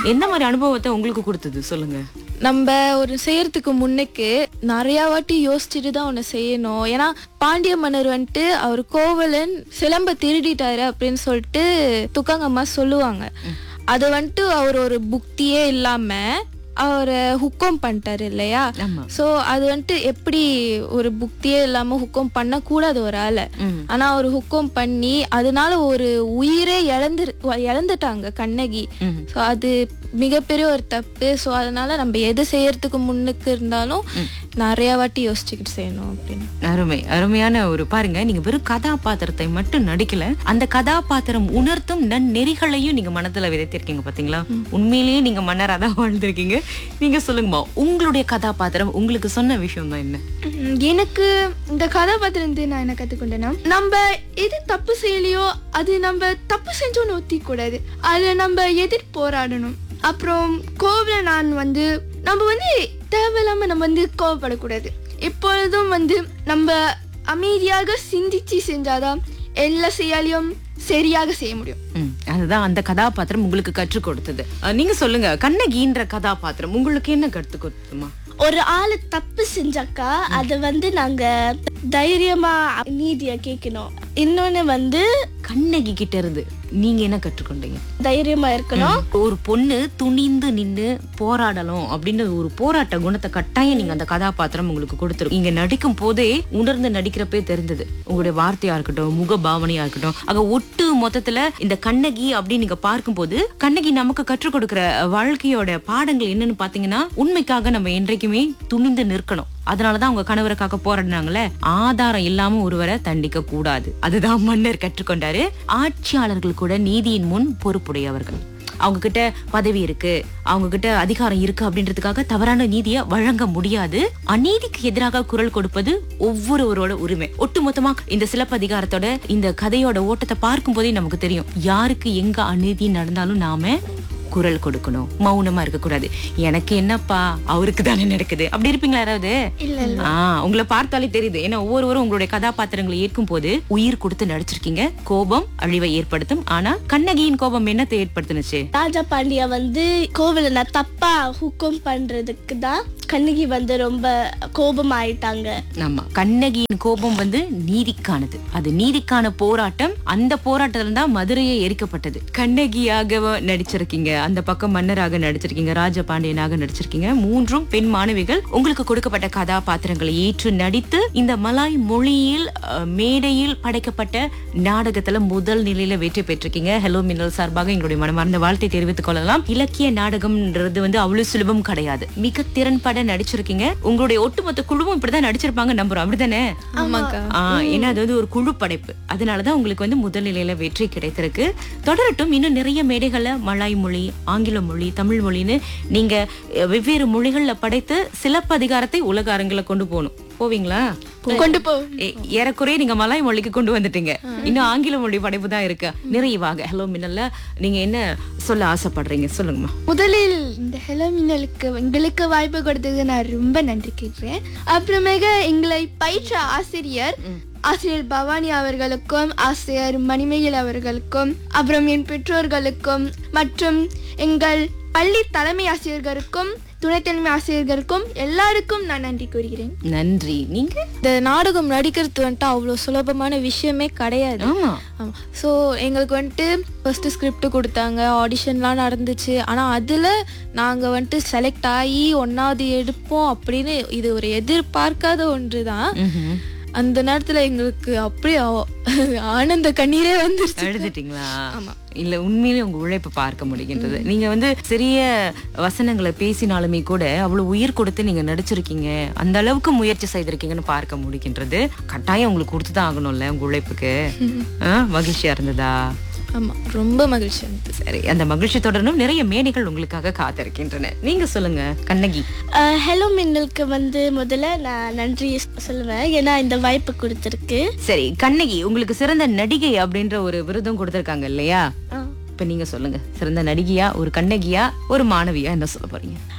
எந்த மாதிரி அனுபவத்தை உங்களுக்கு கொடுத்தது சொல்லுங்க நம்ம ஒரு செய்யறதுக்கு முன்னுக்கு நிறைய வாட்டி யோசிச்சுட்டு தான் ஒன்று செய்யணும் ஏன்னா பாண்டிய மன்னர் வந்துட்டு அவர் கோவலன் சிலம்ப திருடிட்டாரு அப்படின்னு சொல்லிட்டு துக்காங்கம்மா சொல்லுவாங்க அது வந்துட்டு அவர் ஒரு புக்தியே இல்லாம அவரை ஹுக்கம் பண்ணிட்டாரு இல்லையா ஆமா ஸோ அது வந்துட்டு எப்படி ஒரு புக்தியே இல்லாம ஹுக்கம் பண்ணக்கூடாது ஒரு ஆளை ம். ஆனா அவர் ஹுக்கம் பண்ணி அதனால ஒரு உயிரே இழந்து இழந்துட்டாங்க கண்ணகி ம். ஸோ அது மிகப்பெரிய ஒரு தப்பு ஸோ அதனால நம்ம எது செய்யறதுக்கு முன்னுக்கு இருந்தாலும் நிறைய வாட்டி யோசிச்சுக்கிட்டு செய்யணும் அப்படின்னு அருமை அருமையான ஒரு பாருங்க நீங்க வெறும் கதாபாத்திரத்தை மட்டும் நடிக்கல அந்த கதாபாத்திரம் உணர்த்தும் நன்னெறிகளையும் நீங்க மனதுல விதைத்திருக்கீங்க பாத்தீங்களா உண்மையிலேயே நீங்க மன்னரா தான் வாழ்ந்திருக்கீங்க நீங்க சொல்லுங்கம்மா உங்களுடைய கதாபாத்திரம் உங்களுக்கு சொன்ன விஷயம் தான் என்ன உம், எனக்கு இந்த கதாபாத்திரம் நான் என்ன கத்துக்கொண்டேன்னா நம்ம எது தப்பு செய்யலையோ அது நம்ம தப்பு செஞ்சோன்னு ஒத்திக்க கூடாது அதை நம்ம எதிர் போராடணும் அப்புறம் கோவில நான் வந்து நம்ம வந்து தேவையில்லாம நம்ம வந்து கோவப்படக்கூடாது எப்பொழுதும் வந்து நம்ம அமைதியாக சிந்திச்சு செஞ்சாதான் எல்லா செயலையும் சரியாக செய்ய முடியும் ம், அதுதான் அந்த கதாபாத்திரம் உங்களுக்கு கற்றுக் கொடுத்தது அஹ், நீங்க சொல்லுங்க கண்ணகின்ற கதாபாத்திரம் உங்களுக்கு என்ன கற்றுக் கொடுத்துமா ஒரு ஆளு தப்பு செஞ்சாக்கா அதை வந்து நாங்க தைரியமா நீதிய கேட்கணும் இன்னொன்னு வந்து கண்ணகி கிட்ட இருந்து நீங்க என்ன கற்றுக்கொண்டீங்க தைரியமா இருக்கணும் ஒரு பொண்ணு துணிந்து நின்னு போராடணும் அப்படின்னு ஒரு போராட்ட குணத்தை கட்டாயம் நீங்க அந்த கதாபாத்திரம் உங்களுக்கு கொடுத்துரும் இங்க நடிக்கும் போதே உணர்ந்து நடிக்கிறப்பே தெரிந்தது உங்களுடைய வார்த்தையா இருக்கட்டும் முக பாவனையா இருக்கட்டும் அங்க ஒட்டு மொத்தத்துல இந்த கண்ணகி அப்படின்னு நீங்க பார்க்கும்போது கண்ணகி நமக்கு கற்றுக் கொடுக்கிற வாழ்க்கையோட பாடங்கள் என்னன்னு பாத்தீங்கன்னா உண்மைக்காக நம்ம என்றைக்குமே துணிந்து நிற்கணும் அதனாலதான் அவங்க கணவருக்காக போராடினாங்களே ஆதாரம் இல்லாம ஒருவரை தண்டிக்க கூடாது அதுதான் மன்னர் கற்றுக்கொண்டாரு ஆட்சியாளர்கள் கூட நீதியின் முன் பொறுப்புடையவர்கள் அவங்க கிட்ட பதவி இருக்கு அவங்க கிட்ட அதிகாரம் இருக்கு அப்படின்றதுக்காக தவறான நீதியை வழங்க முடியாது அநீதிக்கு எதிராக குரல் கொடுப்பது ஒவ்வொருவரோட உரிமை ஒட்டுமொத்தமா இந்த சிலப்பதிகாரத்தோட இந்த கதையோட ஓட்டத்தை பார்க்கும் போதே நமக்கு தெரியும் யாருக்கு எங்க அநீதி நடந்தாலும் நாம குரல் கொடுக்கணும் மௌனமா இருக்க கூடாது எனக்கு என்னப்பா அவருக்கு தானே நடக்குது அப்படி இருப்பீங்களா யாராவது ஆ, உங்களை பார்த்தாலே தெரியுது ஏன்னா ஒவ்வொருவரும் உங்களுடைய கதாபாத்திரங்களை ஏற்கும் போது உயிர் கொடுத்து நடிச்சிருக்கீங்க கோபம் அழிவை ஏற்படுத்தும் ஆனா கண்ணகியின் கோபம் என்னத்தை ஏற்படுத்துனுச்சு ராஜா பாண்டியா வந்து கோவில தப்பா ஹுக்கம் பண்றதுக்கு தான் கண்ணகி வந்து ரொம்ப கோபம் ஆயிட்டாங்க ஆமா கண்ணகியின் கோபம் வந்து நீதிக்கானது அது நீதிக்கான போராட்டம் அந்த போராட்டத்துல தான் மதுரையே எரிக்கப்பட்டது கண்ணகியாக நடிச்சிருக்கீங்க அந்த பக்கம் மன்னராக நடிச்சிருக்கீங்க ராஜபாண்டியனாக நடிச்சிருக்கீங்க மூன்றும் பெண் மாணவிகள் உங்களுக்கு கொடுக்கப்பட்ட கதாபாத்திரங்களை ஏற்று நடித்து இந்த மலாய் மொழியில் அஹ், மேடையில் படைக்கப்பட்ட நாடகத்துல முதல் நிலையில வெற்றி பெற்றிருக்கீங்க ஹலோ மின்னல் சார்பாக எங்களுடைய மனமார்ந்த வாழ்த்தை தெரிவித்துக் கொள்ளலாம் இலக்கிய நாடகம்ன்றது வந்து அவ்வளவு சுலபம் கிடையாது மிக திறன்பட நடிச்சிருக்கீங்க உங்களுடைய ஒட்டுமொத்த குழுவும் இப்படிதான் நடிச்சிருப்பாங்க நம்புறோம் அப்படிதானே ஆமாக்கா ஆ, ஏன்னா அது வந்து ஒரு குழு படைப்பு அதனாலதான் உங்களுக்கு வந்து முதல் நிலையில வெற்றி கிடைத்திருக்கு தொடரட்டும் இன்னும் நிறைய மேடைகள்ல மலாய் மொழி ஆங்கில மொழி தமிழ் மொழின்னு நீங்க அஹ், வெவ்வேறு மொழிகள்ல படைத்து சிலப்பதிகாரத்தை உலக அரங்குல கொண்டு போகணும் போவீங்களா கொண்டு போ ஏ- ஏறக்குறைய நீங்க மலாய் மொழிக்கு கொண்டு வந்துட்டீங்க இன்னும் ஆங்கில மொழி படைப்பு தான் இருக்கு நிறைவாக ஹலோ மின்னல்ல நீங்க என்ன சொல்ல ஆசைப்படுறீங்க சொல்லுங்கம்மா முதலில் இந்த ஹெலோ மின்னலுக்கு எங்களுக்கு வாய்ப்பு கொடுத்ததுக்கு நான் ரொம்ப நன்றி கேட்கிறேன் அப்புறமேக எங்களை பயிற்ற ஆசிரியர் ஆசிரியர் பவானி அவர்களுக்கும் ஆசிரியர் மணிமேகல் அவர்களுக்கும் அப்புறம் என் பெற்றோர்களுக்கும் மற்றும் எங்கள் பள்ளி தலைமை ஆசிரியர்களுக்கும் துணை தலைமை ஆசிரியர்களுக்கும் எல்லாருக்கும் நான் நன்றி கூறுகிறேன் நன்றி நீங்க இந்த நாடகம் நடிக்கிறது வந்துட்டு அவ்வளோ சுலபமான விஷயமே கிடையாது ஆமா ஆமாம் ஸோ எங்களுக்கு வந்துட்டு ஃபஸ்ட்டு ஸ்கிரிப்ட் கொடுத்தாங்க ஆடிஷன்லாம் நடந்துச்சு ஆனால் அதில் நாங்கள் வந்துட்டு செலக்ட் ஆகி ஒன்றாவது எடுப்போம் அப்படின்னு இது ஒரு எதிர்பார்க்காத ஒன்று தான் ம்ஹும். அந்த நேரத்தில் எங்களுக்கு அப்படியே ஆ- ஆனந்த கண்ணீரே வந்துருச்சு எழுதிட்டீங்களா இல்ல உண்மையிலே உங்க உழைப்பு பார்க்க முடிகின்றது நீங்க வந்து சிறிய வசனங்களை பேசினாலுமே கூட அவ்வளவு உயிர் கொடுத்து நீங்க நடிச்சிருக்கீங்க அந்த அளவுக்கு முயற்சி செய்திருக்கீங்கன்னு பார்க்க முடிகின்றது கட்டாயம் உங்களுக்கு கொடுத்துதான் ஆகணும்ல உங்க உழைப்புக்கு ஆ, மகிழ்ச்சியா இருந்ததா ஆமாம் ரொம்ப மகிழ்ச்சி இருந்தது சரி அந்த மகிழ்ச்சி தொடரணும் நிறைய மேடைகள் உங்களுக்காக காத்திருக்கின்றன நீங்க சொல்லுங்க கண்ணகி ஹலோ மின்னலுக்கு வந்து முதல்ல நான் நன்றி சொல்லுவேன் ஏன்னா இந்த வாய்ப்பு கொடுத்துருக்கு சரி கண்ணகி உங்களுக்கு சிறந்த நடிகை அப்படின்ற ஒரு விருதும் கொடுத்திருக்காங்க இல்லையா ஆ. இப்ப நீங்க சொல்லுங்க சிறந்த நடிகையா ஒரு கண்ணகியா ஒரு மாணவியா என்ன சொல்ல போறீங்க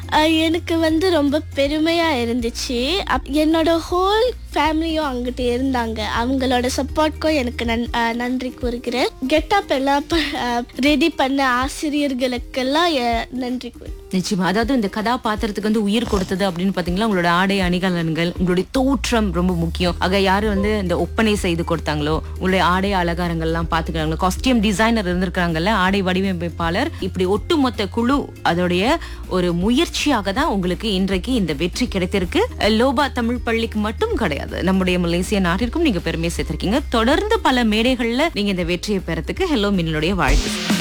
அஹ், எனக்கு வந்து ரொம்ப பெருமையா இருந்துச்சு அப்- என்னோட ஹோல் ஃபேமிலியும் அங்கிட்டு இருந்தாங்க அவங்களோட சப்போர்ட்க்கும் எனக்கு நன்- அஹ், நன்றி கூறுகிறேன் கெட்டப் எல்லாம் ரெடி பண்ண ஆசிரியர்களுக்கெல்லாம் எ- நன்றி கூறு நிச்சயமா அதாவது இந்த கதாபாத்திரத்துக்கு வந்து உயிர் கொடுத்தது அப்படின்னு பாத்தீங்கன்னா உங்களோட ஆடை அணிகலன்கள் உங்களுடைய தோற்றம் ரொம்ப முக்கியம் ஆக யாரு வந்து இந்த ஒப்பனை செய்து கொடுத்தாங்களோ உங்களுடைய ஆடை அலங்காரங்கள்லாம் பாத்துக்கிறாங்களோ காஸ்டியூம் டிசைனர் இருந்திருக்காங்கல்ல ஆடை வடிவமைப்பாளர் இப்படி ஒட்டுமொத்த குழு அதோடைய ஒரு முயற்சியாக தான் உங்களுக்கு இன்றைக்கு இந்த வெற்றி கிடைத்திருக்கு லோபா தமிழ் பள்ளிக்கு மட்டும் கிடையாது நம்முடைய மலேசிய நாட்டிற்கும் நீங்க பெருமை சேர்த்திருக்கீங்க தொடர்ந்து பல மேடைகள்ல நீங்க இந்த வெற்றியை பெறத்துக்கு ஹெலோ மின்னலுடைய வாழ்த்து